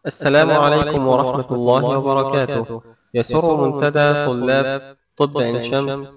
السلام عليكم ورحمة الله وبركاته يسر منتدى طلاب طب عين شمس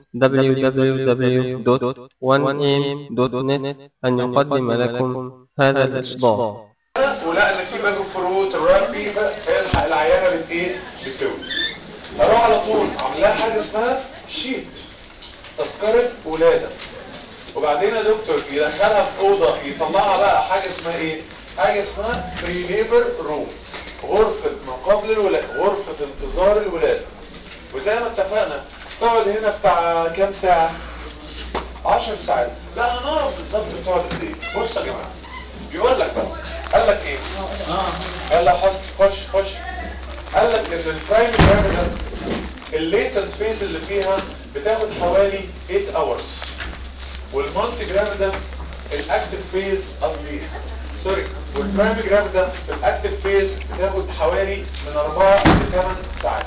www.1am.net أن يقدم لكم هذا الإصدار ولقى ان في باجو فروت الرايت فيه الحق العيانه بت ايه بتولد اروح على طول عامل لها حاجه اسمها شيت تذكره ولاده وبعدين يا دكتور يدخلها في اوضه يطلعها بقى حاجه اسمها ايه حاجه اسمها بري ليبر روم غرفه ما قبل الولاده غرفه انتظار الولاده وزي ما اتفقنا تقعد هنا بتاع كام ساعه 10 ساعات لا هنعرف بالظبط بتقعد قد ايه بصوا يا جماعه بيقول لك بقى قال لك ايه قال لك خش خش خش قال لك ان البرايم جرافيدا الليتنت فيز اللي فيها بتاخد حوالي 8 اورز والمالتي جرافيدا الاكتف فيز قصدي سوري والبرايم جرافيدا في الاكتف فيز بتاخد حوالي من 4 ل 8 ساعات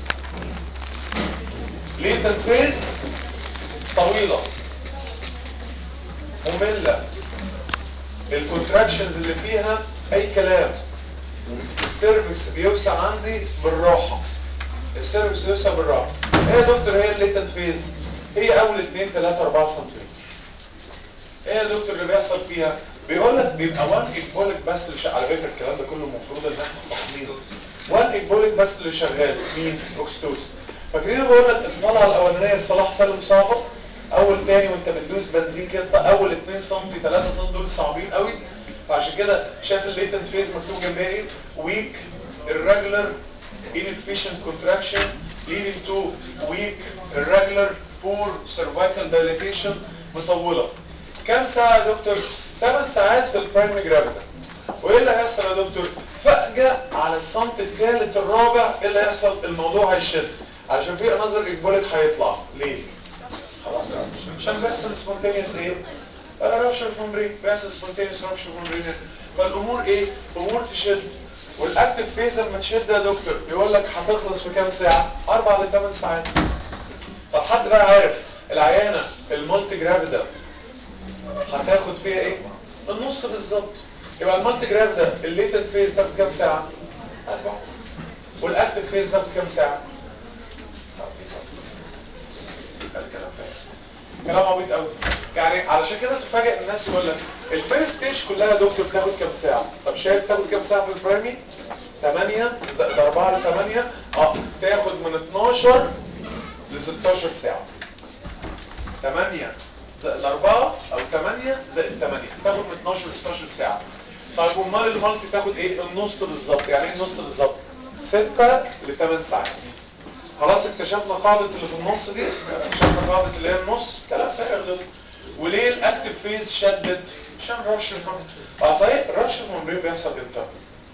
ليتنت فيز طويله ممله الكونتراكشنز اللي فيها اي كلام السيرفكس بيوسع عندي بالراحه السيرفكس بيوسع بالراحه ايه يا دكتور هي الليتنت فيز هي اول 2 3 4 سم ايه يا دكتور اللي بيحصل فيها بيقول لك بيبقى 1 ايكبوليك بس اللي شغال على فكره الكلام ده كله المفروض ان احنا فاهمينه 1 ايكبوليك بس اللي شغال مين اوكستوس فاكرين بقول لك الطلعه الاولانيه لصلاح سالم صعبه اول تاني وانت بتدوس بنزين كده اول 2 سم 3 سم دول صعبين قوي فعشان كده شايف الليتنت فيز مكتوب جنبها ايه weak irregular inefficient contraction leading to weak irregular poor cervical dilatation مطوله كام ساعه يا دكتور 8 ساعات في البرايم جرافيتا وايه اللي هيحصل يا دكتور فجاه على السنت الثالث الرابع ايه اللي هيحصل الموضوع هيشد علشان في نظر اجبارك هيطلع ليه خلاص عشان بيحصل سبونتينيوس ايه رابشر ممبرين بيحصل سبونتينيوس رابشر ممبرين فالامور ايه امور تشد والاكتف فيز لما تشد يا دكتور يقول لك هتخلص في كام ساعه 4 ل 8 ساعات طب حد بقى عارف العيانه المالتي جرافيدا هتاخد فيها ايه النص بالظبط يبقى المالتي جرافيدا الليتنت فيز تاخد كام ساعه 4 والاكتف فيز تاخد كام ساعه الكلام فاهم كلام عبيط قوي يعني علشان كده تفاجئ الناس يقول لك الفيرست ستيج كلها يا دكتور بتاخد كام ساعه طب شايف تاخد كام ساعه في البرايمي 8 زائد 4 ل 8 اه تاخد من 12 ل 16 ساعه 8 زائد 4 او 8 زائد 8 تاخد من 12 ل 16 ساعه طيب امال المالتي تاخد ايه النص بالظبط يعني ايه النص بالظبط 6 ل 8 ساعات خلاص اكتشفنا قاعدة اللي في النص دي اكتشفنا قاعدة اللي هي النص كلام فارغ ده وليه الاكتف فيز شدت عشان رابشر اه صحيح الرابشر ممبرين بيحصل امتى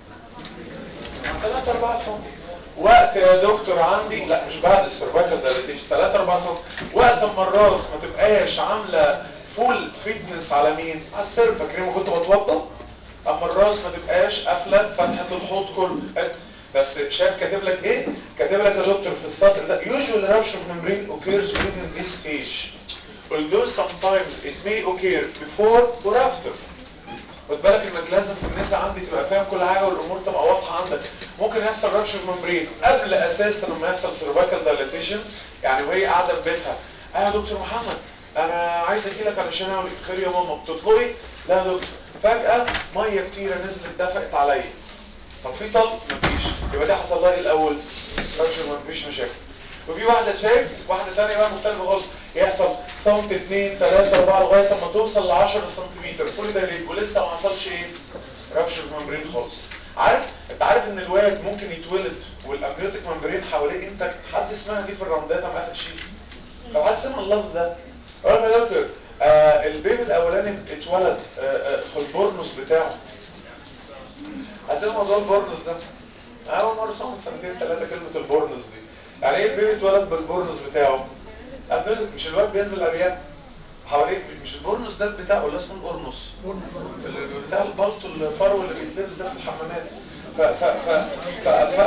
3 4 سم وقت يا دكتور عندي لا مش بعد السيرفايكال دايليتيشن 3 4 سم وقت اما الراس ما تبقاش عامله فول فيتنس على مين على السيرف فاكرين ما كنت بتوضى اما الراس ما تبقاش قافله فتحه الحوض كله بس شايف كاتب لك ايه كاتب لك يا دكتور في السطر ده usual rupture membrane occurs within this stage although sometimes it may occur before or after خد بالك انك لازم في النساء عندي تبقى فاهم كل حاجه والامور تبقى واضحه عندك ممكن يحصل رابشر ممبرين قبل اساسا لما يحصل سيرفايكال دايليتيشن يعني وهي قاعده في بيتها اه يا دكتور محمد انا عايز اجي لك علشان اقول لك خير يا ماما بتطلقي لا يا دكتور فجاه ميه كتيره نزلت دفقت عليا طب في طلق مفيش يبقى ده حصل لها ايه الاول رابشر مفيش مشاكل وفي واحده شايف واحده ثانيه بقى مختلفه خالص يحصل سنت 2 3 4 لغايه اما توصل ل 10 سنتيمتر فول دايليت ولسه ما حصلش ايه رابشر ممبرين خالص عارف انت عارف ان الواد ممكن يتولد والامنيوتيك ممبرين حواليه انت حد اسمها دي في الراوندات ما اخد شيء لو حد سمع اللفظ ده اقول يا دكتور آه البيبي الاولاني اتولد آه آه في البورنوس بتاعه عايزين موضوع البورنس ده اول مره اسمع من سنتين ثلاثه كلمه البورنس دي يعني ايه البيبي اتولد بالبورنس بتاعه مش الواد بينزل اريان حواليه مش البورنس ده بتاعه ولا اسمه القرنص اللي بتاع البلطو الفرو اللي بيتلبس ده في الحمامات ف ف ف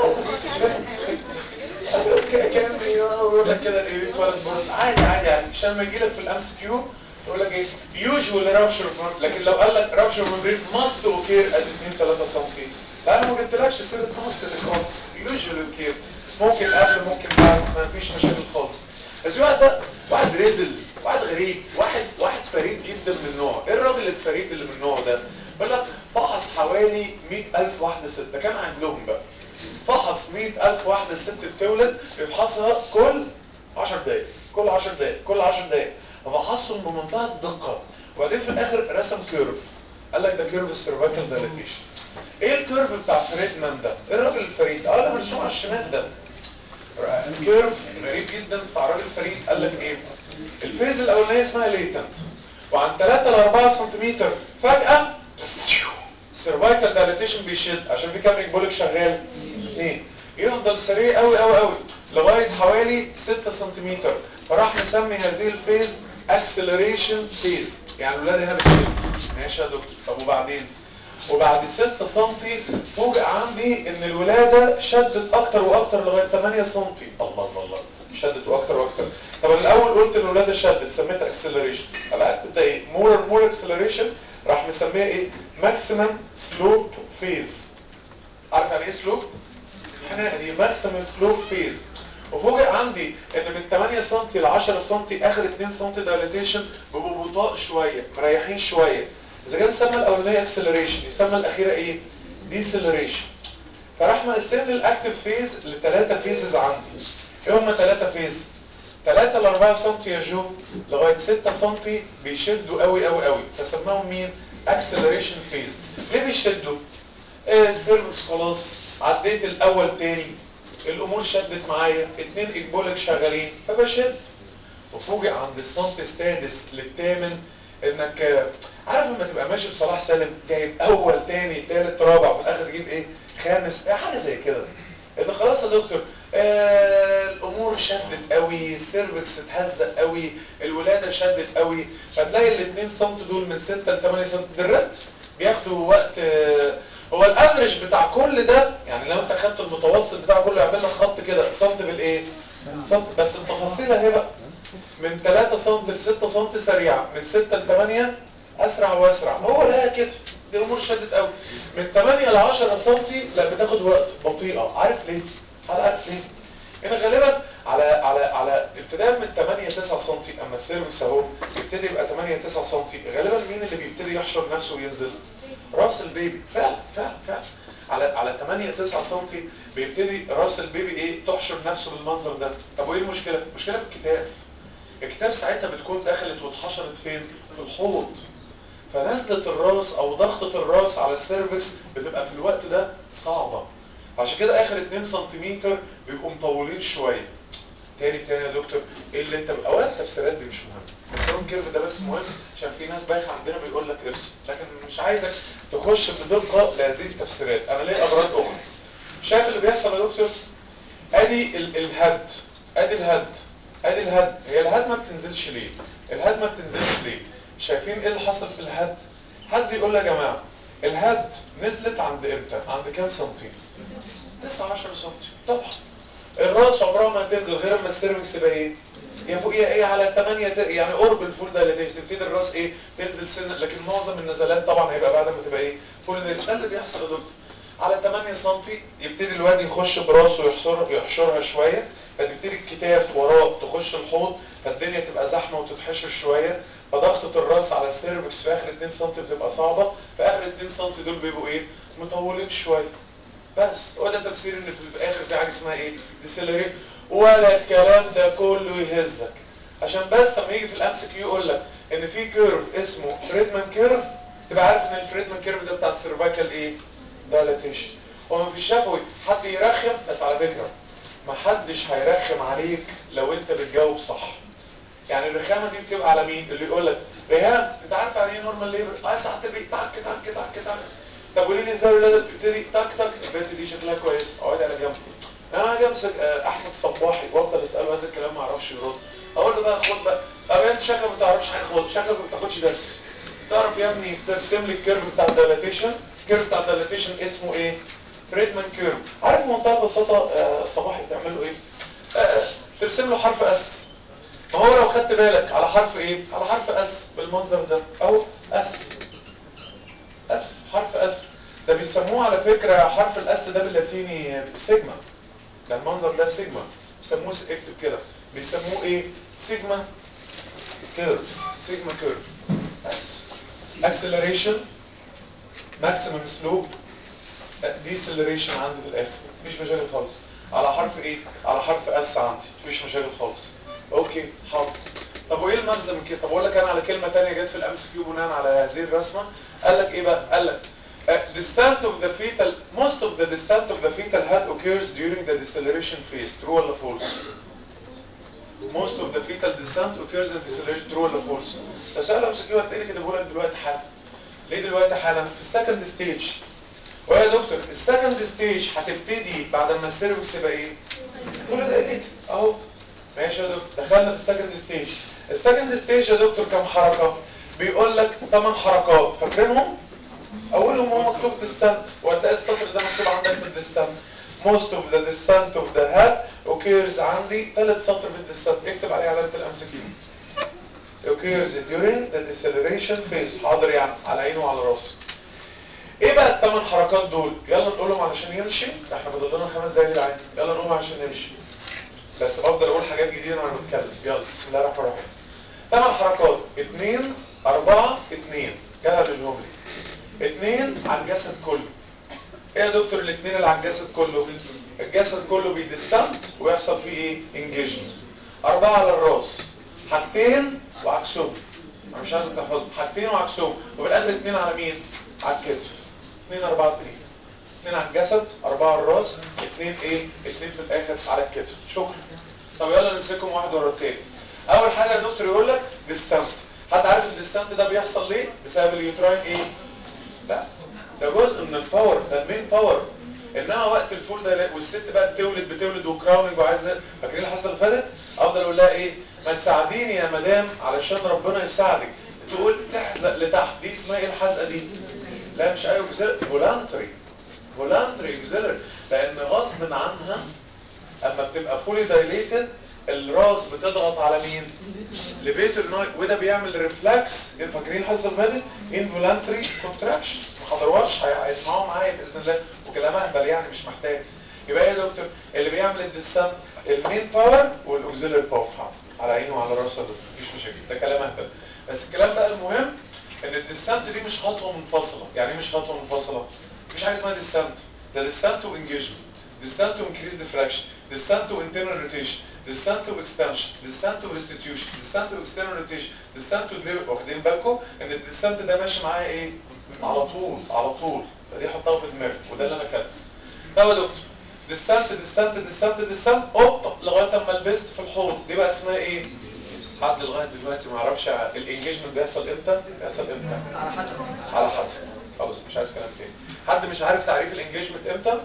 ف كان يقول لك كده ايه اتولد بورنس عادي عادي يعني عشان لما يجي لك في الام اس كيو يقول لك ايه يوجوال رابشر لكن لو قال لك رابشر ممبرين ماست اوكير ات 2 3 سم لا انا ما جبتلكش سيره ماستر خالص يوجوالي كده ممكن قبل ممكن بعد ما فيش مشاكل خالص بس واحد ده واحد رزل واحد غريب واحد واحد فريد جدا من النوع ايه الراجل الفريد اللي من النوع ده يقول لك فحص حوالي 100000 واحده ست ده كان عندهم بقى فحص 100000 واحده ست بتولد بيفحصها كل 10 دقايق كل 10 دقايق كل 10 دقايق ففحصهم بمنتهى الدقه وبعدين في الاخر رسم كيرف قال لك ده كيرف السيرفايكال دايليتيشن ايه الكيرف بتاع فريدمان ده ايه الراجل الفريد اه اللي مرسوم على الشمال ده كيرف غريب جدا بتاع راجل فريد قال لك ايه الفيز الاولانيه اسمها ليتنت وعن 3 ل 4 سم فجاه السيرفايكال دايليتيشن بيشد عشان في كام اكبولك شغال اثنين يفضل سريع قوي قوي قوي لغايه حوالي 6 سم فراح مسمي هذه الفيز اكسلريشن فيز يعني الولاد هنا بتشد ماشي يا دكتور طب وبعدين وبعد 6 سم فوجئ عندي ان الولاده شدت اكتر واكتر لغايه 8 سم الله الله الله شدت واكتر واكتر طب أنا الاول قلت ان الولاده شدت سميتها اكسلريشن ابقى كنت ايه مور مور اكسلريشن راح مسميها ايه ماكسيمم سلوب فيز عارف يعني ايه سلوب احنا دي ماكسيمم سلوب فيز وفوجئ عندي ان من 8 سم ل 10 سم اخر 2 سم دايليتيشن بيبقوا بطاء شويه مريحين شويه اذا كان سمى الاولانيه اكسلريشن يسمى الاخيره ايه ديسلريشن فراح مقسم لي الاكتف فيز لثلاثه فيزز عندي ايه هم ثلاثه فيز 3 ل 4 سم يا جو لغايه 6 سم بيشدوا قوي قوي قوي فسماهم مين اكسلريشن فيز ليه بيشدوا آه السيرفكس خلاص عديت الاول تاني الامور شدت معايا اتنين اجبولك شغالين فبشد وفوجئ عند السنت السادس للثامن انك آه، عارف لما تبقى ماشي بصلاح سالم جايب اول تاني تالت رابع وفي الاخر تجيب ايه خامس آه، حاجه زي كده انت خلاص يا دكتور آه الامور شدت قوي السيرفكس اتهزق قوي الولاده شدت قوي فتلاقي الاثنين سم دول من 6 ل 8 سم بالرد بياخدوا وقت آه هو الافرج بتاع كل ده يعني لو انت خدت المتوسط بتاع كله يعمل لك خط كده سم بالايه سم بس التفاصيل اهي بقى من 3 سم ل 6 سم سريعه من 6 ل 8 اسرع واسرع هو لا كده دي امور شدت قوي من 8 ل 10 سم لا بتاخد وقت بطيئه عارف ليه حد عارف ليه هنا غالبا على على على ابتداء من 8 9 سم اما السيرفكس اهو يبتدي يبقى 8 9 سم غالبا مين اللي بيبتدي يحشر نفسه وينزل راس البيبي فعلا فعلا فعلا على على 8 9 سم بيبتدي راس البيبي ايه تحشر نفسه بالمنظر ده طب وايه المشكله المشكله في الكتاف الكتاف ساعتها بتكون دخلت واتحشرت فين في الحوض فنزلة الراس او ضغطة الراس على السيرفكس بتبقى في الوقت ده صعبة عشان كده اخر 2 سنتيمتر بيبقوا مطولين شوية تاني تاني يا دكتور ايه اللي انت اولا التفسيرات دي مش مهمه بس هو الكيرف ده بس مهم عشان في ناس بايخه عندنا بيقول لك ارسم لكن مش عايزك تخش بدقه لهذه التفسيرات انا ليه اغراض اخرى شايف اللي بيحصل يا دكتور ادي ال- الهد ادي الهد ادي الهد هي الهد ما بتنزلش ليه الهد ما بتنزلش ليه شايفين ايه اللي حصل في الهد حد يقول لي يا جماعه الهد نزلت عند امتى عند كام سنتي 9 10 سنتي طبعا الراس عمرها ما هتنزل غير اما السيرفكس يبقى ايه يا فوق يا ايه على 8 ت- يعني قرب الفول ده اللي تبتدي الراس ايه تنزل سنه لكن معظم النزلات طبعا هيبقى بعد ما تبقى ايه فول ده ده اللي بيحصل يا دكتور على 8 سم يبتدي الواد يخش براسه يحشر يحشرها شويه فتبتدي الكتاف وراه تخش الحوض فالدنيا تبقى زحمه وتتحشر شويه فضغطه الراس على السيرفكس في اخر 2 سم بتبقى صعبه في اخر 2 سم دول بيبقوا ايه مطولين شويه بس هو ده تفسير ان في الاخر في حاجه اسمها ايه ديسيلري ولا الكلام ده كله يهزك عشان بس لما يجي في الام سي كيو يقول لك ان في كيرف اسمه فريدمان كيرف تبقى عارف ان الفريدمان كيرف ده بتاع السيرفايكال ايه دايلاتيشن هو ما فيش شفوي حد يرخم بس على فكره ما حدش هيرخم عليك لو انت بتجاوب صح يعني الرخامه دي بتبقى على مين اللي يقول لك ريهام انت عارف يعني ايه نورمال ليبر اه ساعات البيت تك تك تك تك طب قولي لي ازاي الولاده بتبتدي تك تك البنت دي شكلها كويس اقعدي على جنب انا اجي امسك آه، احمد صباحي وافضل اساله هذا الكلام ما اعرفش يرد اقول له بقى خد بقى طب انت شكلك ما بتعرفش حاجه خالص شكلك ما بتاخدش درس تعرف يا ابني ترسم لي الكيرف بتاع الدايلاتيشن الكيرف بتاع الدايلاتيشن اسمه ايه فريدمان كيرف عارف بمنتهى البساطه آه، صباحي بتعمل له ايه آه، ترسم له حرف اس ما هو لو خدت بالك على حرف ايه على حرف اس بالمنظر ده او اس اس حرف اس ده بيسموه على فكره حرف الاس ده باللاتيني سيجما ده المنظر ده سيجما بيسموه س- اكتب كده بيسموه ايه سيجما كيرف سيجما كيرف بس اكسلريشن ماكسيمم سلوب ديسلريشن عندي في الاخر مفيش مشاكل خالص على حرف ايه على حرف اس عندي مفيش مشاكل خالص اوكي حاضر طب وايه المغزى من كده طب اقول لك انا على كلمه ثانيه جت في الام سي كيو بناء على هذه الرسمه قال لك ايه بقى قال لك uh, descent of the fetal most of the descent of the fetal head occurs during the deceleration phase true ولا false most of the fetal descent occurs in deceleration true ولا false ده سؤال ام سي كيو هتلاقيني كده بقول لك دلوقتي حالا ليه دلوقتي حالا في السكند ستيج ويا دكتور السكند ستيج هتبتدي بعد ما السيرفكس يبقى ايه كل ده قلت اهو ماشي يا دكتور دخلنا في السكند ستيج السكند ستيج يا دكتور كم حركه بيقول لك 8 حركات فاكرينهم اولهم هو مكتوب ديسنت وهتلاقي السطر ده مكتوب عندك في الديسنت most of the descent of the head occurs عندي ثالث سطر في الديسنت اكتب عليه علامه الامسكين occurs during the deceleration phase حاضر يعني على عينه وعلى راسه ايه بقى الثمان حركات دول يلا نقولهم علشان يمشي احنا فاضل لنا خمس دقايق العين يلا نقولهم عشان نمشي بس بفضل اقول حاجات جديده وانا بتكلم يلا بسم الله الرحمن الرحيم ثمان حركات اثنين اربعة اثنين جهل لهم لي اثنين على الجسد كله ايه يا دكتور الاثنين اللي على الجسد كله الجسد كله بيدسنت ويحصل فيه ايه انجيجمنت اربعة على الراس حاجتين وعكسهم انا مش عايزك تحفظهم حاجتين وعكسهم وفي الاخر اثنين على مين على الكتف اثنين اربعة اثنين اثنين على الجسد اربعة على الراس اثنين ايه اثنين في الاخر على الكتف شكرا طب يلا نمسكهم واحد ورا التاني اول حاجه يا دكتور يقول لك ديستانت حد عارف الديستانت ده بيحصل ليه بسبب اليوتراين ايه لا ده جزء من الباور ده المين باور انما وقت الفول ده والست بقى بتولد بتولد وكراوننج وعايزه فاكرين الحصه اللي فاتت افضل اقول لها ايه ما تساعديني يا مدام علشان ربنا يساعدك تقول تحزق لتحت دي اسمها ايه الحزقه دي لا مش ايوه فولانتري فولانتري اكزيلر لان غصب عنها اما بتبقى فولي دايليتد الراس بتضغط على مين لبيت الناي وده بيعمل ريفلكس فاكرين الحصه اللي فاتت انفولانتري كونتراكشن ما حضروهاش هي- هيسمعوها معايا باذن الله وكلام اهبل يعني مش محتاج يبقى ايه يا دكتور اللي بيعمل الديسنت المين باور والاوكسيلري باور على عينه وعلى راسه ده مفيش مشاكل ده كلام اهبل بس الكلام بقى المهم ان الديسنت دي مش خطوه منفصله يعني ايه مش خطوه منفصله مفيش حاجه اسمها ديسنت ده ديسنت وانجيجمنت ديسنت وانكريز ديفراكشن ديسنت وانترنال روتيشن ديسنت واكستنشن ديسنت وريستيتيوشن ديسنت واكسترنال روتيشن ديسنت ودليفر واخدين بالكم ان الديسنت ده ماشي معايا ايه على طول على طول فدي حطها في دماغك وده اللي انا كاتبه طب يا دكتور ديسنت ديسنت ديسنت ديسنت هوب لغايه اما لبست في الحوض دي بقى اسمها ايه حد لغايه دلوقتي ما يعرفش الانجيجمنت بيحصل امتى بيحصل امتى على حسب على حسب خلاص مش عايز كلام تاني حد مش عارف تعريف الانجيجمنت امتى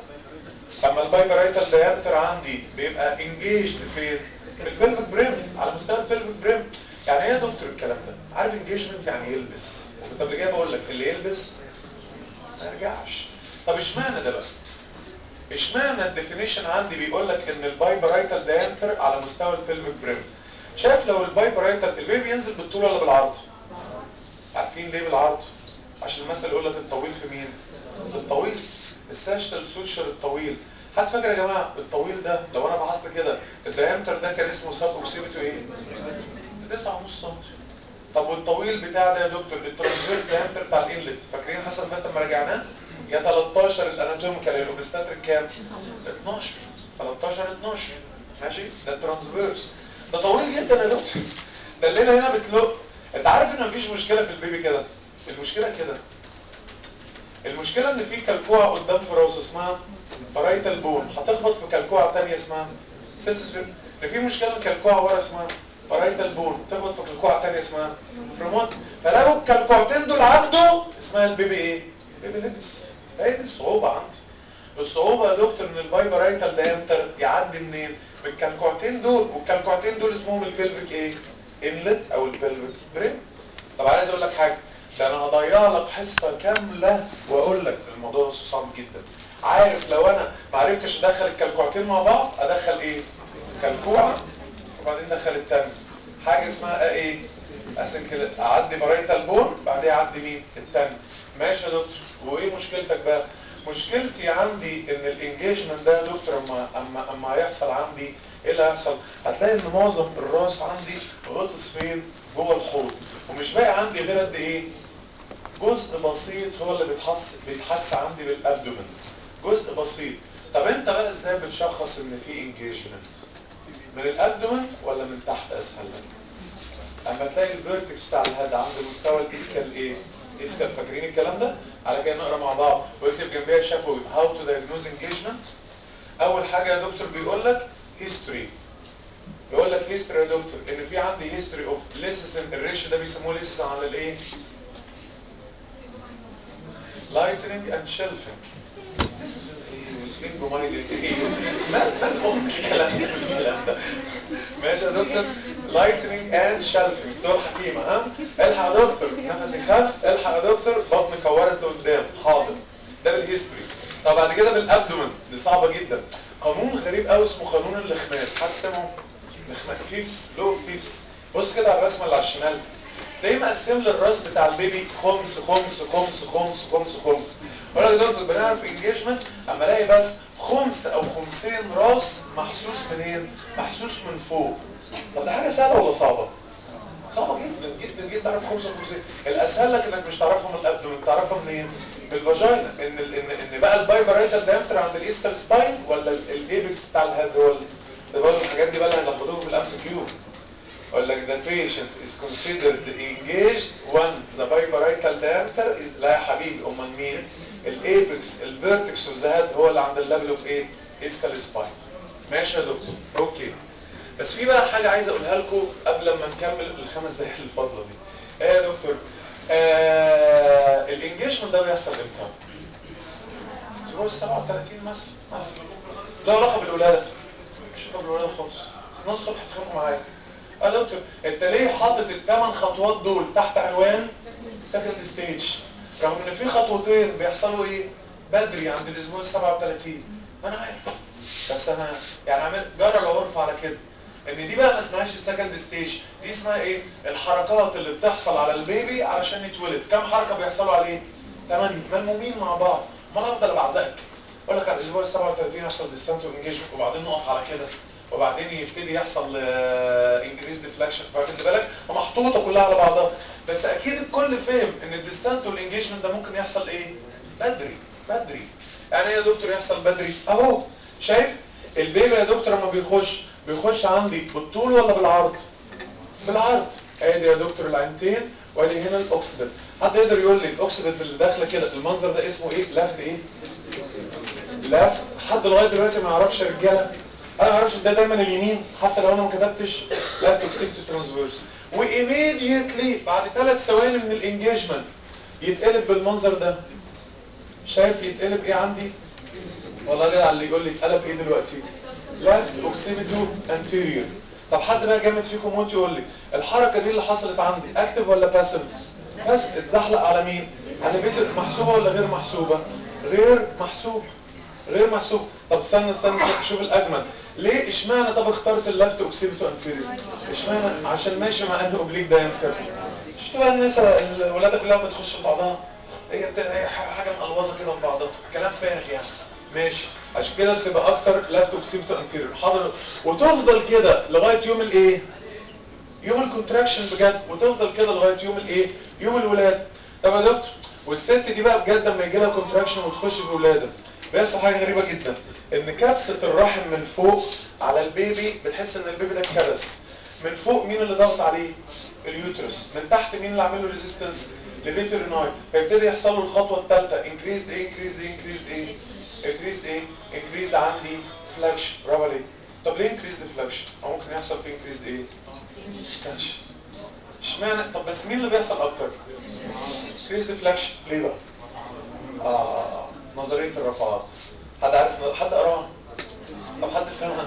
اما البايبرايتال دايمتر عندي بيبقى انجيجد فين في البلفيك بريم على مستوى البلفيك بريم يعني ايه يا دكتور الكلام ده عارف انجيجمنت يعني يلبس وكنت قبل كده بقول لك اللي يلبس ما يرجعش طب اشمعنى ده بقى اشمعنى الديفينيشن عندي بيقول لك ان البايبرايتال دايمتر على مستوى البلفيك بريم شايف لو البايبرايتال البيبي ينزل بالطول ولا بالعرض عارفين ليه بالعرض عشان المثل يقول لك الطويل في مين الطويل الساشتال سوشر الطويل حد فاكر يا جماعه الطويل ده لو انا فحصت كده الدايمتر ده كان اسمه سب اوكسيمتو ايه 9 ونص سم طب والطويل بتاع ده يا دكتور الترانسفيرس دايمتر بتاع الانلت فاكرين حسن فات لما رجعناه يا 13 الاناتوميكال الاوبستاتريك كام 12 13 12 ماشي ده الترانسفيرس ده طويل جدا يا دكتور ده الليله هنا بتلق انت عارف ان مفيش مشكله في البيبي كده المشكله كده المشكله ان في كلكوعه قدام في راسه اسمها برايتال بون هتخبط في كلكوعه ثانيه اسمها سيلسس بيب ان في مشكله كلكوعه ورا اسمها برايتال بون تخبط في كلكوعه ثانيه اسمها ريموت فلو الكلكوعتين دول عنده اسمها البيبي ايه بيبي ليبس هي دي الصعوبه عندي الصعوبه يا دكتور ان البايبرايتال دايمتر يعدي منين من الكلكوعتين دول والكلكوعتين دول اسمهم البلفيك ايه انلت او البلفيك بريم طب عايز اقول لك حاجه ده انا هضيع لك حصه كامله واقول لك الموضوع ده صعب جدا عارف لو انا ما عرفتش ادخل الكلكوعتين مع بعض ادخل ايه كلكوعه وبعدين ادخل التاني حاجه اسمها ايه اسن كده اعدي برايتال بون بعدين اعدي مين التاني ماشي يا دكتور وايه مشكلتك بقى مشكلتي عندي ان الانجيجمنت ده يا دكتور اما اما اما هيحصل عندي ايه اللي هيحصل هتلاقي ان معظم الراس عندي غطس فين جوه الحوض ومش باقي عندي غير قد ايه جزء بسيط هو اللي بيتحس بيتحس عندي بالابدومن جزء بسيط طب انت بقى ازاي بتشخص ان في انجيجمنت من الابدومن ولا من تحت اسفل اما تلاقي الفيرتكس بتاع الهيد عند مستوى الاسكال ايه اسكال فاكرين الكلام ده على كده نقرا مع بعض واكتب جنبيها شافوا هاو تو دايجنوز انجيجمنت اول حاجه يا دكتور بيقول لك هيستوري يقول لك هيستوري يا دكتور ان في عندي هيستوري اوف ليسسن الريش ده بيسموه ليسسن على الايه لايتنينج اند شيلفنج ليسسن ايه وسفنجومايلين ايه ما مالهم الكلام ده الكلام ده ماشي يا دكتور لايتنينج اند شيلفنج دول حكيمه ها الحق يا دكتور نفسي خف الحق يا دكتور بطن كورت لقدام حاضر ده بالهيستوري طب بعد كده بالابدومن دي صعبه جدا قانون غريب قوي اسمه قانون الاخماس حد سمعه فيفس لو فيفس بص كده على الرسمه اللي على الشمال تلاقيه مقسم لي الراس بتاع البيبي خمس خمس خمس خمس خمس خمس ولا يا دكتور بنعرف انجيجمنت اما الاقي بس خمس او خمسين راس محسوس منين محسوس من فوق طب ده حاجه سهله ولا صعبه صعبه جدا جدا جدا تعرف خمسة وخمسين الاسهل لك انك مش تعرفها من الابدومن تعرفها منين من الفاجينا ان ال ان ان بقى البايبرايتال دايمتر عند الايستر سباين ولا الايبكس بتاع الهيد هو ده بقى الحاجات دي بقى اللي هنلخبطوهم في الام سي كيو اقول لك the patient is considered engaged when the biparietal diameter is لا يا حبيبي امال مين الايبكس الفيرتكس اوف ذا هيد هو اللي عند الليفل اوف ايه اسكال سباين ماشي يا دكتور اوكي بس في بقى حاجه عايز اقولها لكم قبل ما نكمل الخمس دقايق الفاضله دي ايه يا دكتور آه الانجيجمنت ده بيحصل امتى هو 37 مثلا مثلا له علاقه بالولاده مش علاقه بالولاده خالص بس نص الصبح تخافوا معايا يا دكتور انت ليه حاطط الثمان خطوات دول تحت عنوان سكند ستيج رغم ان في خطوتين بيحصلوا ايه بدري عند الاسبوع ال 37 ما انا عارف بس انا يعني عملت جرى العرف على كده ان دي بقى ما اسمهاش السكند ستيج دي اسمها ايه الحركات اللي بتحصل على البيبي علشان يتولد كم حركه بيحصلوا عليه 8 ملمومين مع بعض ما انا افضل ابعزقك اقول لك على الاسبوع ال 37 يحصل ديستانت انجيجمنت وبعدين نقف على كده وبعدين يبتدي يحصل انكريز ديفلاكشن فاخد بالك محطوطه كلها على بعضها بس اكيد الكل فهم ان الديستانت والانجيجمنت ده ممكن يحصل ايه بدري بدري يعني ايه يا دكتور يحصل بدري اهو شايف البيبي يا دكتور لما بيخش بيخش عندي بالطول ولا بالعرض بالعرض ادي يا دكتور العينتين وادي هنا الاوكسيدنت حد يقدر يقول لي الاوكسيدنت اللي داخله كده المنظر ده اسمه ايه لافت ايه لافت حد لغايه دلوقتي ما يعرفش يا رجاله انا ما اعرفش ده دايما اليمين حتى لو انا ما كتبتش لافت اوكسيبت ترانسفيرس وايميديتلي بعد ثلاث ثواني من الانجيجمنت يتقلب بالمنظر ده شايف يتقلب ايه عندي والله جدع اللي يقول لي اتقلب ايه دلوقتي لافت اوكسيبيتو انتيريور طب حد بقى جامد فيكم موت يقول لي الحركه دي اللي حصلت عندي اكتف ولا باسيف بس اتزحلق على مين على بيت محسوبه ولا غير محسوبه غير محسوبه غير محسوب طب استنى استنى شوف الاجمل ليه اشمعنى طب اخترت اللفت اوكسيبيتو انتيريور اشمعنى عشان ماشي مع انهي اوبليك دايمتر شفت بقى الناس الولاده كلها بتخش في بعضها هي بتبقى حاجه مقلوظه كده في بعضها كلام فارغ يعني ماشي عشان كده بتبقى اكتر لفت اوكسيبيتو انتيريور حاضر وتفضل كده لغايه يوم الايه يوم الكونتراكشن بجد وتفضل كده لغايه يوم الايه يوم الولاده طب يا دكتور والست دي بقى بجد لما يجي لها كونتراكشن وتخش في ولاده بيحصل حاجه غريبه جدا ان كبسه الرحم من فوق على البيبي بتحس ان البيبي ده اتكبس من فوق مين اللي ضغط عليه اليوترس من تحت مين اللي عامل له ريزيستنس لفيتريناي فيبتدي يحصل له الخطوه الثالثه انكريزد ايه انكريزد ايه انكريزد ايه انكريزد ايه انكريزد عندي فلاكشن برافو عليك طب ليه انكريزد فلاكشن او ممكن يحصل في انكريزد ايه اكستنشن اشمعنى طب بس مين اللي بيحصل اكتر انكريزد فلاكشن ليه بقى اه نظريه الرفعات حد عارف حد قراها طب حد فهمها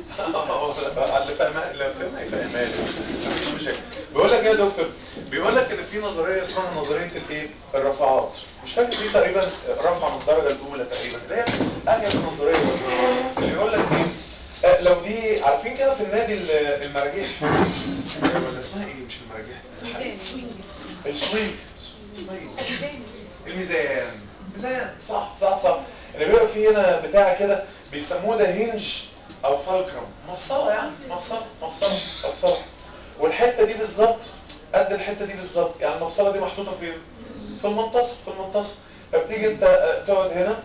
اللي فاهمها اللي فاهمها يفهمها مفيش مشاكل بيقول لك ايه يا دكتور بيقول لك ان في نظريه اسمها نظريه الايه الرفعات مش فاكر دي تقريبا رفعه من الدرجه الاولى تقريبا اللي هي اهي النظريه اللي يقول لك ايه آه لو دي عارفين كده في النادي المراجيح ولا اسمها ايه مش المراجيح السوينج اسمها ايه الميزان ميزان صح صح صح اللي بيبقى فيه هنا بتاع كده بيسموه ده هنج او فالكرم مفصله يعني مفصله مفصله مفصله والحته دي بالظبط قد الحته دي بالظبط يعني المفصله دي محطوطه فين في المنتصف في المنتصف فبتيجي انت تقعد هنا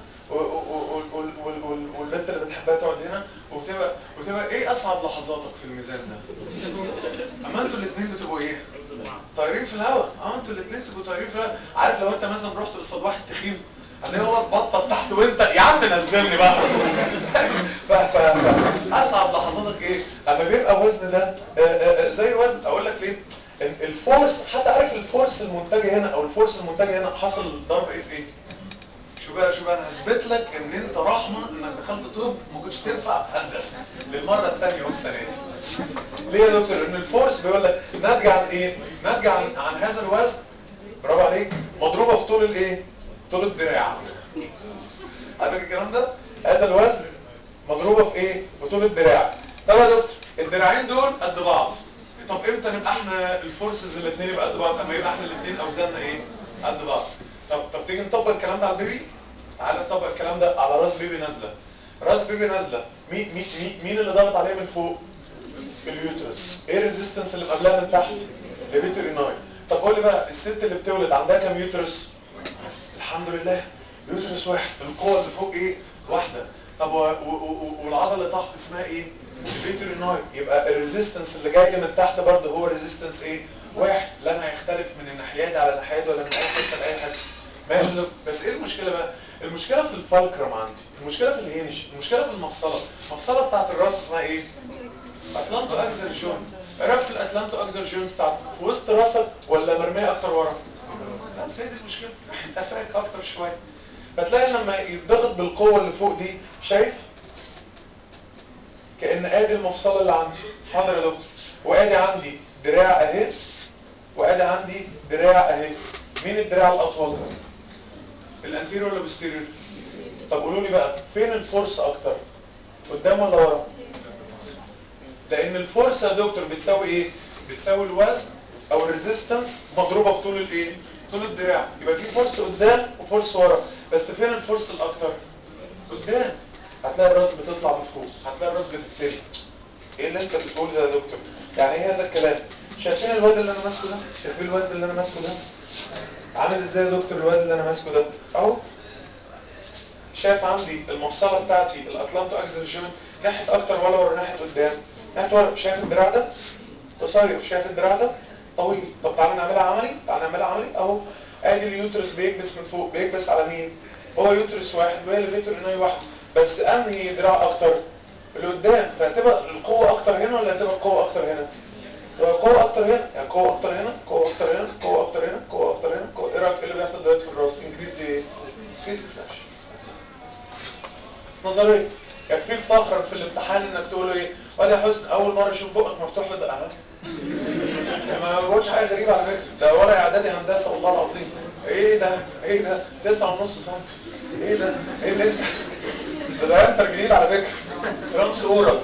والبنت اللي بتحبها تقعد هنا وبتبقى وتبقى ايه اسعد لحظاتك في الميزان ده اما انتوا الاثنين بتبقوا ايه طايرين في الهواء اه انتوا الاثنين تبقوا طايرين في الهواء عارف لو انت مثلا رحت قصاد واحد تخين هتلاقيه هو اتبطط تحت وانت يا عم نزلني بقى ف ف اسعد لحظاتك ايه اما بيبقى وزن ده زي وزن اقول لك ليه الفورس حد عارف الفورس المنتجه هنا او الفورس المنتجه هنا حصل ضرب ايه في ايه شو بقى شو بقى انا هثبت لك ان انت رحمه انك دخلت طب ما كنتش تنفع هندسه للمره الثانيه والسنه دي ليه يا دكتور ان الفورس بيقول لك ناتجه عن ايه ناتجه عن عن هذا الوزن برافو عليك مضروبه في طول الايه طول الدراع عارف الكلام ده هذا الوزن مضروبه في ايه في طول الدراع طب يا دكتور الدراعين دول قد بعض طب امتى نبقى احنا الفورسز الاثنين يبقى قد بعض اما يبقى احنا الاثنين اوزاننا ايه قد بعض طب طب تيجي نطبق الكلام ده على البيبي تعالى نطبق الكلام ده على راس بيبي نازله راس بيبي نازله مين مين مين اللي ضغط عليها من فوق اليوترس ايه الريزيستنس اللي قبلها من تحت البيتوريناي طب قول لي بقى الست اللي بتولد عندها كام يوترس الحمد لله يوترس واحد القوه اللي فوق ايه واحده طب والعضله اللي تحت اسمها ايه البيتوريناي يبقى الريزيستنس اللي جاي من تحت برضه هو ريزيستنس ايه واحد لن هيختلف من الناحيه دي على الناحيه دي ولا من اي حته لاي حته ماشي بس ايه المشكله بقى المشكله في الفالكرم عندي المشكله في الهنج المشكله في المفصله المفصله بتاعت الراس اسمها ايه اتلانتو اكزل جوينت عرفت الاتلانتو اكزل جوينت بتاعتك في وسط راسك ولا مرميه اكتر ورا لا بس هي دي المشكله ناحيه قفاك اكتر شويه فتلاقي لما يتضغط بالقوه اللي فوق دي شايف كان ادي المفصله اللي عندي حاضر يا دكتور وادي عندي دراع اهي وادي عندي دراع اهي مين الدراع الاطول الانتيريور ولا البوستيريور طب قولوا لي بقى فين الفورس اكتر قدام ولا ورا لان الفورس يا دكتور بتساوي ايه بتساوي الوزن او الريزيستنس مضروبه في طول الايه طول الدراع يبقى في فورس قدام وفورس ورا بس فين الفورس الاكتر قدام هتلاقي الراس بتطلع لفوق هتلاقي الراس بتتلف ايه اللي انت بتقوله ده يا دكتور يعني ايه هذا الكلام شايفين الواد اللي انا ماسكه ده شايفين الواد اللي انا ماسكه ده عامل ازاي يا دكتور الواد اللي انا ماسكه ده اهو شايف عندي المفصله بتاعتي الاتلانتو اكزل جوينت ناحيه اكتر ولا ورا ناحيه قدام ناحيه ورا شايف الدراع ده قصير شايف الدراع ده طويل طب تعالى نعملها عملي تعالى نعملها عملي اهو ادي اليوترس بيكبس من فوق بيكبس على مين هو يوترس واحد وهي الليفيتور اناي واحد بس انهي دراع اكتر اللي قدام فهتبقى القوه اكتر هنا ولا هتبقى القوه اكتر هنا قوة أكتر هنا يعني قوة أكتر هنا قوة أكتر هنا قوة أكتر هنا قوة أكتر هنا قوة إيه رأيك إيه اللي بيحصل دلوقتي في الراس انكريز دي إيه؟ انكريز فلاش نظرية يكفيك فخرا في الامتحان إنك تقول إيه ولا يا حسن أول مرة أشوف بقك مفتوح لده أهو ما بقولش حاجة غريبة على فكرة ده ورق إعدادي هندسة والله العظيم إيه ده إيه ده تسعة ونص سنتي إيه ده إيه اللي أنت ده ده أنت جديد على فكرة ترانس أورال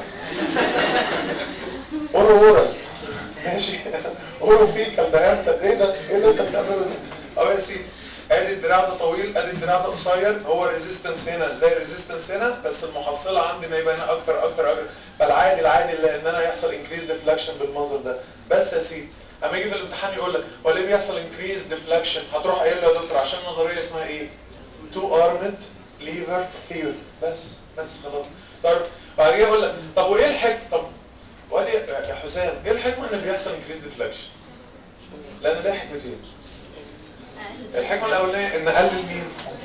أورو أورال ماشي قولوا فيك البيان ايه ده ايه اللي انت بتعمله ده اهو يا سيدي ادي الدراع ده طويل ادي الدراع ده قصير هو الريزيستنس هنا زي الريزيستنس هنا بس المحصله عندي ان يبقى هنا اكتر اكتر اكتر فالعادي العادي ان انا يحصل انكريز ديفلكشن بالمنظر ده بس يا سيدي اما يجي في الامتحان يقول لك هو ليه بيحصل انكريز ديفلكشن هتروح قايل له يا دكتور عشان نظريه اسمها ايه تو ارمد ليفر ثيوري بس بس خلاص طب بعد كده يقول لك طب وايه الحكمه طب وادي يا حسام ايه الحكمه ان بيحصل انكريز ديفلكشن لان ده حكمتين الحكمه الاولانيه ان اقلل مين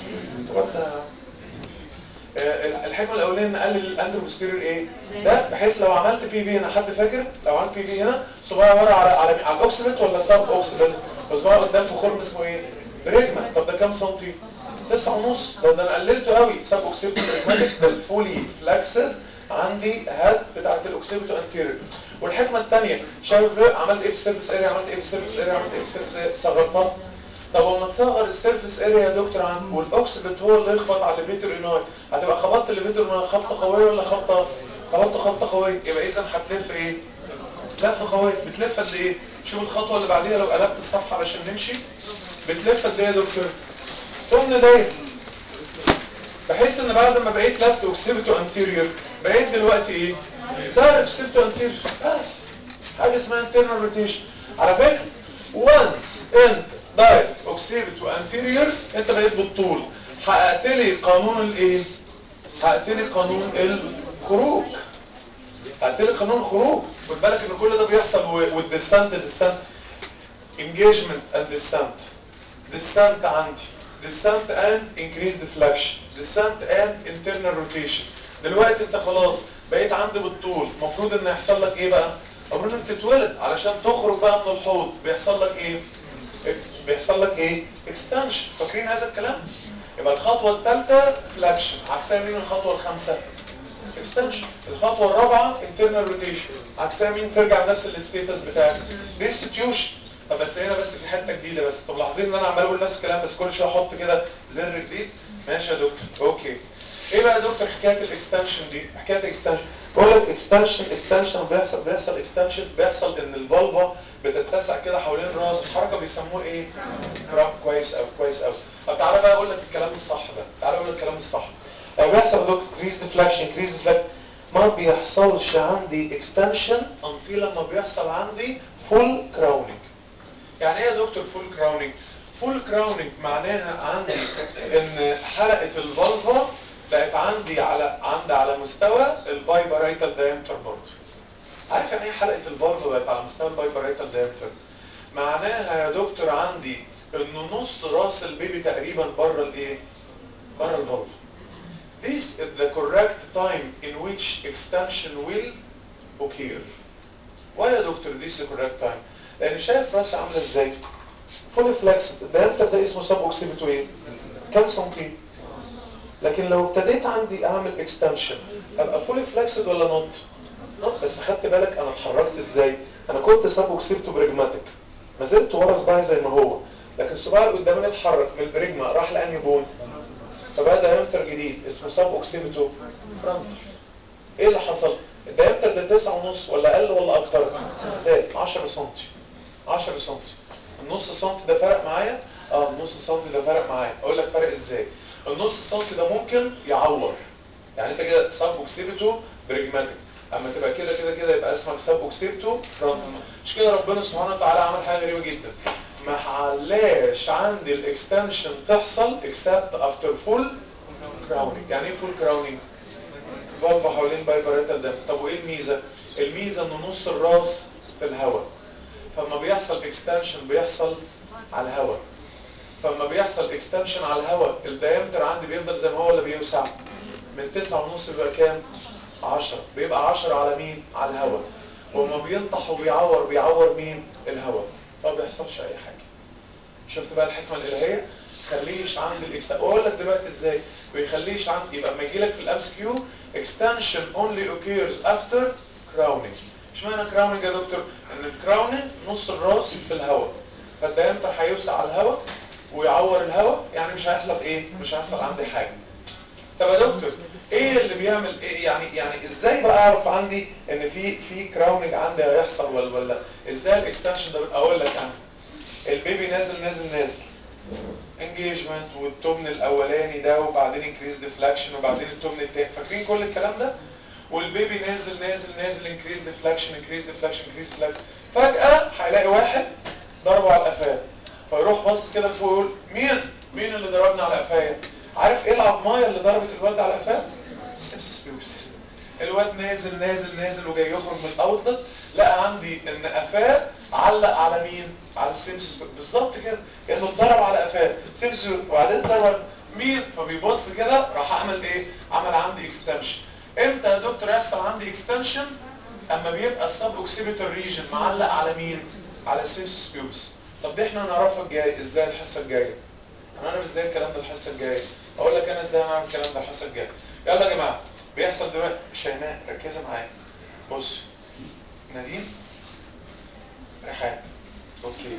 الحكمه الاولانيه ان اقلل الاندروبوستيريور ايه ده بحيث لو عملت بي في هنا حد فاكر لو عملت بي في هنا صباعي ورا على على, على الاوكسيبت ولا سب اوكسيبت وصباعي قدام في خرم اسمه ايه بريجما طب ده كام سنتي تسعة ونص طب ده انا قللته قوي سب اوكسيبت بريجماتيك ده الفولي فلاكسد عندي هاد بتاعت الاوكسيبتو انتيريور والحكمه الثانيه شايف عملت ايه في السيرفيس اريا عملت ايه في السيرفيس اريا عملت ايه في السيرفيس اريا صغرتها طب لما تصغر السيرفيس اريا يا دكتور عندي والاوكسيبت هو اللي يخبط على الليفيتور اناي هتبقى خبطت الليفيتور اناي خبطه قويه ولا خبطه خبطت خبطه قويه يبقى اذا هتلف ايه لفه قويه بتلف قد ايه شوف الخطوه اللي بعديها لو قلبت الصفحه علشان نمشي بتلف قد ايه يا دكتور تمن داير بحيث ان بعد ما بقيت لفت اوكسيبتو انتيريور بقيت دلوقتي ايه دايركت اوكسيبتو انتيريور بس حاجه اسمها انترنال روتيشن على فكره وانس انت دايركت اوكسيبتو انتيريور انت بقيت بالطول حققت لي قانون الايه حققت لي قانون الخروج حققت لي قانون الخروج خد بالك ان كل ده بيحصل والديسنت ديسنت engagement and descent descent عندي descent and increased deflection descent and internal rotation دلوقتي انت خلاص بقيت عندي بالطول المفروض ان يحصل لك ايه بقى المفروض انك تتولد علشان تخرج بقى من الحوض بيحصل لك ايه بيحصل لك ايه اكستنشن فاكرين هذا الكلام يبقى الخطوه الثالثه فلاكشن عكسها مين الخطوه الخامسه اكستنشن الخطوه الرابعه internal rotation عكسها مين ترجع لنفس الستيتس بتاعك restitution طب بس هنا بس في حته جديده بس طب لاحظين ان انا عمال اقول نفس الكلام بس كل شويه احط كده زر جديد ماشي يا دكتور اوكي ايه بقى يا دكتور حكايه الاكستنشن دي حكايه الاكستنشن بقول لك اكستنشن اكستنشن بيحصل بيحصل اكستنشن بيحصل ان الفالفا بتتسع كده حوالين الراس الحركه بيسموه ايه كراب كويس قوي كويس قوي طب تعالى بقى اقول لك الكلام الصح بقى تعالى اقول لك الكلام الصح لو بيحصل يا دكتور كريز ديفلاكشن كريز ديفلاكشن ما بيحصلش عندي اكستنشن انتي لما بيحصل عندي فول كراونينج يعني ايه يا دكتور فول كراونينج فول كراونينج معناها عندي ان حلقه الفالفا بقت عندي على عندي على مستوى البايبرايتال دايمتر برضه عارف يعني ايه حلقه الفالفا بقت على مستوى البايبرايتال دايمتر معناها يا دكتور عندي ان نص راس البيبي تقريبا بره الايه بره الفالفا This is the correct time in which extension will occur. Why يا دكتور this is the correct time? لان شايف راسي عامله ازاي فولي فلكسد الدايمتر ده اسمه سب اوكسيبيتو ايه كام سنتي لكن لو ابتديت عندي اعمل اكستنشن ابقى فولي فلكسد ولا نوت نوت بس خدت بالك انا اتحركت ازاي انا كنت سب اوكسيبيتو بريجماتيك ما زلت ورا صباعي زي ما هو لكن صباعي اللي قدامي اتحرك من البريجما راح لانهي بون فبقى دايمتر جديد اسمه سب اوكسيبيتو فرونتال ايه اللي حصل الدايمتر ده تسعة ونص ولا اقل ولا اكتر زاد 10 سم 10 سم النص سم ده فرق معايا اه النص سم ده فرق معايا اقول لك فرق ازاي النص سم ده ممكن يعور يعني انت كده سب اوكسيبيتو بريجماتيك اما تبقى كده كده كده يبقى اسمك سب اوكسيبتو فرونتال مش كده ربنا سبحانه وتعالى عمل حاجه غريبه جدا ما علاش عندي الاكستنشن تحصل اكسبت افتر فول كراونينج يعني ايه فول كراونينج فالفا حوالين بايبريتال دم طب وايه الميزه الميزه ان نص الراس في الهواء فلما بيحصل اكستنشن بيحصل على الهواء فلما بيحصل اكستنشن على الهواء الدايمتر عندي بيفضل زي ما هو ولا بيوسع من تسعة ونص بيبقى كام 10 بيبقى 10 على مين على الهواء وما بينطح وبيعور بيعور مين الهواء فما بيحصلش اي حاجه شفت بقى الحكمه الالهيه خليش عندي الاكس اقول لك دلوقتي ازاي بيخليش عندي يبقى لما يجي لك في الامس كيو extension only occurs after crowning اشمعنى crowning يا دكتور ان الكراوننج نص الراس في الهواء فالدايمتر هيوسع على الهواء ويعور الهواء يعني مش هيحصل ايه مش هيحصل عندي حاجه طب يا دكتور ايه اللي بيعمل ايه يعني يعني ازاي بقى اعرف عندي ان في في كراوننج عندي هيحصل ولا ولا ازاي الاكستنشن ده اقول لك انا البيبي نازل نازل نازل انجيجمنت والتمن الاولاني ده وبعدين انكريز ديفلاكشن وبعدين التمن التاني فاكرين كل الكلام ده والبيبي نازل نازل نازل انكريز ديفلاكشن انكريز ديفلاكشن انكريز ديفلاكشن فجاه هيلاقي واحد ضربه على قفاه فيروح باصص كده لفوق يقول مين مين اللي ضربني على قفايا عارف ايه العضمايه اللي ضربت الواد على قفاه سيبسس بيوس الواد نازل نازل نازل وجاي يخرج من الاوتلت لقى عندي ان قفاه علق على مين على السيمسس بالظبط كده كانه اتضرب على قفاه سيمسس وبعدين ضرب مين فبيبص كده راح عمل ايه عمل عندي اكستنشن امتى يا دكتور يحصل عندي اكستنشن اما بيبقى السب اوكسيبيتال ريجن معلق على مين على السيمسس بيوبس طب دي احنا هنعرفها الجاي ازاي الحصه الجايه هنعرف ازاي الكلام ده الحصه الجايه اقول لك انا ازاي هنعرف الكلام ده الحصه الجايه يلا يا جماعه بيحصل دلوقتي شيماء ركزي معايا بص نادين رحاب اوكي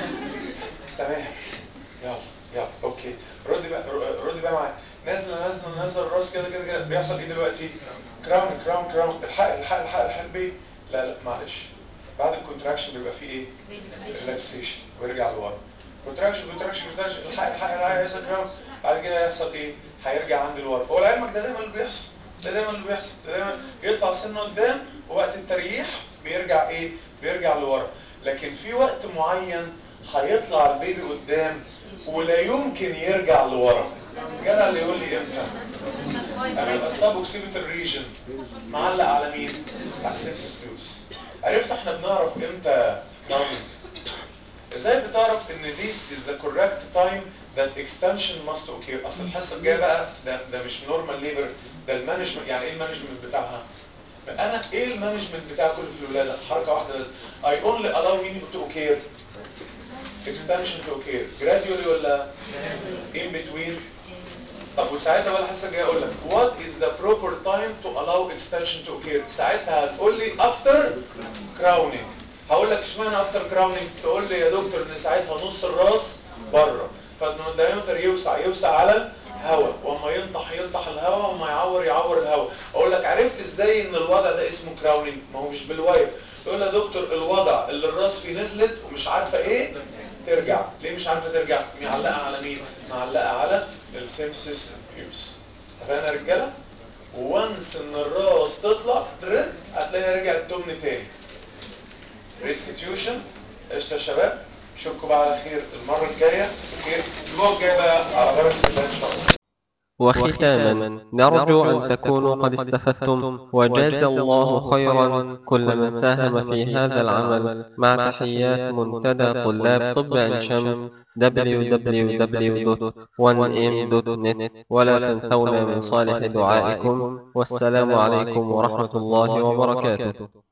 سماح يلا يلا اوكي ردي بقى ردي بقى معايا نازله نازله نازله الراس كده كده كده بيحصل ايه دلوقتي كراون كراون كراون الحق الحق الحق الحق بيه لا لا معلش بعد الكونتراكشن بيبقى فيه ايه ريلاكسيشن ويرجع لورا كونتراكشن كونتراكشن كونتراكشن الحق الحق الحق يحصل كراون بعد كده يحصل ايه هيرجع عند الورم هو لعلمك ده دايما اللي بيحصل ده دايما اللي بيحصل ده دايما يطلع سنه قدام ووقت التريح بيرجع ايه بيرجع لورا لكن في وقت معين هيطلع البيبي قدام ولا يمكن يرجع لورا جدع اللي يقول لي امتى انا يبقى السب اوكسيبيتال ريجن معلق على مين على السكسس فيوس عرفت احنا بنعرف امتى كراونينج ازاي بتعرف ان this is the correct time that extension must occur اصل الحصه الجايه بقى ده ده مش نورمال ليبر ده المانجمنت يعني ايه المانجمنت بتاعها انا ايه المانجمنت بتاع كل في الولاده حركه واحده بس I only allow me to occur extension to occur gradually ولا in between طب وساعتها بقى الحصه الجايه اقول لك what is the proper time to allow extension to occur ساعتها هتقول لي after crowning هقول لك اشمعنى افتر كراوننج تقول لي يا دكتور ان ساعتها نص الراس بره فالدايمتر يوسع يوسع على الهواء واما ينطح ينطح الهواء واما يعور يعور الهواء اقول لك عرفت ازاي ان الوضع ده اسمه كراوننج ما هو مش بالواير تقول لي يا دكتور الوضع اللي الراس فيه نزلت ومش عارفه ايه ترجع ليه مش عارفه ترجع معلقه على مين معلقه على السيمسيس بيوس اتفقنا يا رجاله وانس ان الراس تطلع ترد هتلاقيها رجعت تمن تاني ريستيتيوشن قشطه يا شباب اشوفكم بقى على خير المره الجايه خير الاسبوع الجاي بقى على بركه الله ان شاء الله وختاما نرجو أن تكونوا قد استفدتم وجاز الله خيرا كل من ساهم في هذا العمل مع تحيات منتدى طلاب طب عين شمس www.1m.net ولا تنسونا من صالح دعائكم والسلام عليكم ورحمة الله وبركاته